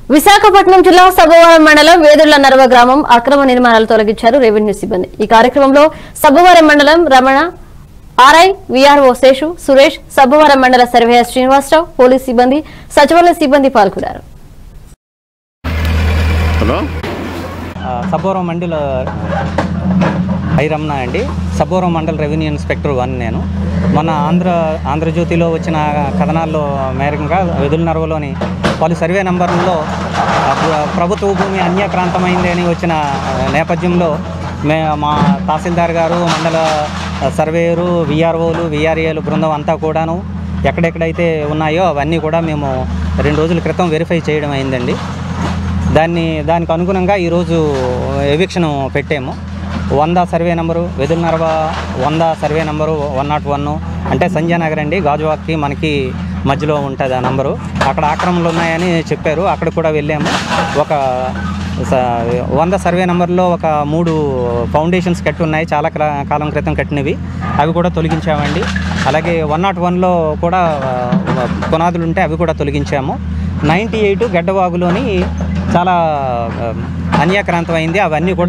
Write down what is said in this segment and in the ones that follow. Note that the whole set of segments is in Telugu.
విశాఖపట్నం జిల్లా సబ్బవరం మండలం వేదుళ్ల నరవ గ్రామం అక్రమ నిర్మాణాలు తొలగించారు రెవెన్యూ సిబ్బంది ఈ కార్యక్రమంలో సబ్బవరం మండలం రమణ ఆర్ఐ విఆర్ఓ శేషు సురేష్ సబ్బవరం మండల సర్వేయర్ శ్రీనివాసరావు పోలీస్ సిబ్బంది సచివాలయ సిబ్బంది పాల్గొన్నారు హలో ఆ, సబ్బవరం మండల ఐ రమణ అండి సబ్బవరం మండల రెవెన్యూ ఇన్స్పెక్టర్ వన్ నేను మన ఆంధ్ర ఆంధ్రజ్యోతిలో వచ్చిన కథనాల్లో మేరకంగా వెదుల నరవలోని పలు సర్వే నంబర్లలో ఆ, ప్ర- ప్రభుత్వ భూమి అన్యక్రాంతమైంది అని వచ్చిన ఆ, నేపథ్యంలో మే మా తహసీల్దార్ గారు మండల సర్వేయరు విఆర్ఓలు విఆర్ఏలు బృందం అంతా కూడాను ఎక్కడెక్కడైతే ఉన్నాయో అవన్నీ కూడా మేము రెండు రోజుల క్రితం వెరిఫై చేయడం అయిందండి దాన్ని దానికి అనుగుణంగా ఈరోజు ఎవిక్షన్ పెట్టాము వంద సర్వే నెంబరు వెదురునరవ వంద survey number one nought one అంటే సంజయ్ నగర్ అండి గాజువాక్కి మనకి మధ్యలో ఉంటుంది ఆ నంబరు అక్కడ ఆక్రమణలు ఉన్నాయని చెప్పారు అక్కడ కూడా వెళ్ళాము ఒక స- వంద సర్వే నెంబర్లో ఒక మూడు ఫౌండేషన్స్ కట్టి ఉన్నాయి చాలా క్ర- కాలం క్రితం కట్టినవి అవి కూడా తొలగించామండి అలాగే వన్ నాట్ వన్లో కూడా ఆ, పునాదులు ఉంటే అవి కూడా తొలగించాము నైంటీ ఎయిట్ గడ్డవాగులోని చాలా ఆ, అన్యాక్రాంతమైంది అవన్నీ కూడా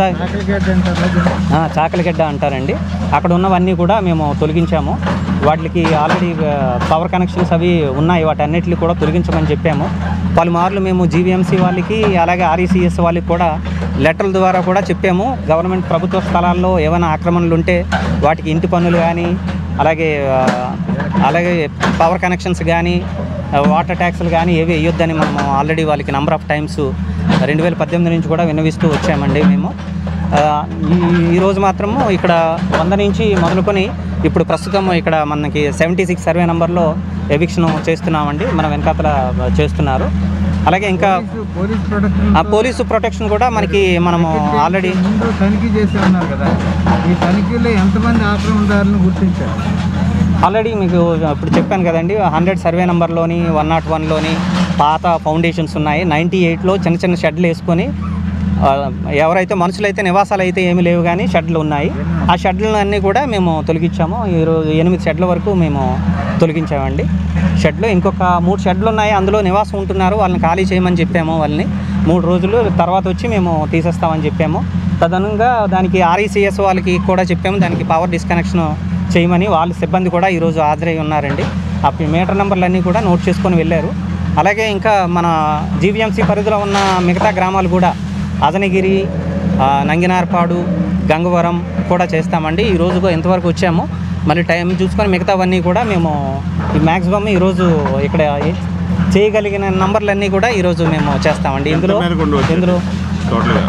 ఆ, చాకలిగడ్డ అంటారండి అక్కడ ఉన్నవన్నీ కూడా మేము తొలగించాము వాటికి ఆల్రెడీ పవర్ కనెక్షన్స్ అవి ఉన్నాయి వాటన్నిటిని కూడా తొలగించమని చెప్పాము పలుమార్లు మేము జీవీఎంసీ వాళ్ళకి అలాగే ఆర్ఈసీఎస్ వాళ్ళకి కూడా లెటర్ల ద్వారా కూడా చెప్పాము గవర్నమెంట్ ప్రభుత్వ స్థలాల్లో ఏమైనా ఆక్రమణలు ఉంటే వాటికి ఇంటి పన్నులు కానీ అలాగే ఆ, అలాగే పవర్ కనెక్షన్స్ కానీ వాటర్ ట్యాక్స్లు కానీ ఏవి వేయొద్దని మనము ఆల్రెడీ వాళ్ళకి నెంబర్ ఆఫ్ టైమ్స్ రెండు వేల పద్దెనిమిది నుంచి కూడా విన్నవిస్తూ వచ్చామండి మేము ఆ, ఈ- ఈ రోజు మాత్రము ఇక్కడ వంద నుంచి మొదలుకొని ఇప్పుడు ప్రస్తుతం ఇక్కడ మనకి సెవెంటీ సిక్స్ సర్వే నెంబర్లో ఎవిక్షన్ చేస్తున్నామండి మన వెనకాతల చేస్తున్నారు అలాగే ఇంకా పోలీస్ ప్రొటెక్షన్ ఆ పోలీసు ప్రొటెక్షన్ కూడా మనకి మనము ఆల్రెడీ ముందు తనిఖీ చేసి ఉన్నారు కదా ఈ తనిఖీలో ఎంతమంది ఆక్రమణదారులను గుర్తించారు ఆల్రెడీ మీకు ఇప్పుడు చెప్పాను కదండి హండ్రెడ్ సర్వే నెంబర్లోని వన్ నాట్ వన్లోని పాత ఫౌండేషన్స్ ఉన్నాయి నైంటీ ఎయిట్లో చిన్న చిన్న షెడ్లు వేసుకొని ఆ, ఎవరైతే మనుషులైతే నివాసాలు అయితే ఏమీ లేవు కానీ షెడ్లు ఉన్నాయి ఆ షెడ్లను అన్నీ కూడా మేము తొలగించాము ఈరోజు ఎనిమిది షెడ్ల వరకు మేము తొలగించామండి షెడ్లు ఇంకొక మూడు షెడ్లు ఉన్నాయి అందులో నివాసం ఉంటున్నారు వాళ్ళని ఖాళీ చేయమని చెప్పాము వాళ్ళని మూడు రోజులు తర్వాత వచ్చి మేము తీసేస్తామని చెప్పాము తదనంగా దానికి ఆర్ఈసీఎస్ వాళ్ళకి కూడా చెప్పాము దానికి పవర్ డిస్కనెక్షన్ చేయమని వాళ్ళ సిబ్బంది కూడా ఈరోజు హాజరై ఉన్నారండి ఆ మీటర్ నెంబర్లన్నీ కూడా నోట్ చేసుకొని వెళ్ళారు అలాగే ఇంకా మన జీవీఎంసీ పరిధిలో ఉన్న మిగతా గ్రామాలు కూడా అదనగిరి ఆ, నంగినార్పాడు గంగవరం కూడా చేస్తామండి ఈ రోజు ఎంతవరకు వచ్చాము మళ్ళీ టైం చూసుకొని మిగతావన్నీ కూడా మేము ఈ మ్యాక్సిమం ఈరోజు ఇక్కడ చేయగలిగిన నంబర్లన్నీ కూడా ఈరోజు మేము చేస్తామండి ఇందులో మేరకు ఉండవచ్చు? ఇందులో టోటల్గా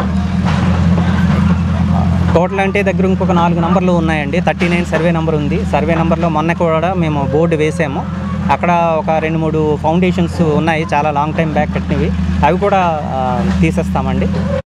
టోటల్ అంటే దగ్గర ఇంకొక నాలుగు నంబర్లు ఉన్నాయండి థర్టీ నైన్ సర్వే నెంబర్ ఉంది సర్వే నెంబర్లో మొన్న కూడా మేము బోర్డు వేసాము అక్కడ ఒక రెండు మూడు ఫౌండేషన్స్ ఉన్నాయి చాలా లాంగ్ టైం బ్యాక్ కట్టినవి అవి కూడా ఆ, తీసేస్తామండి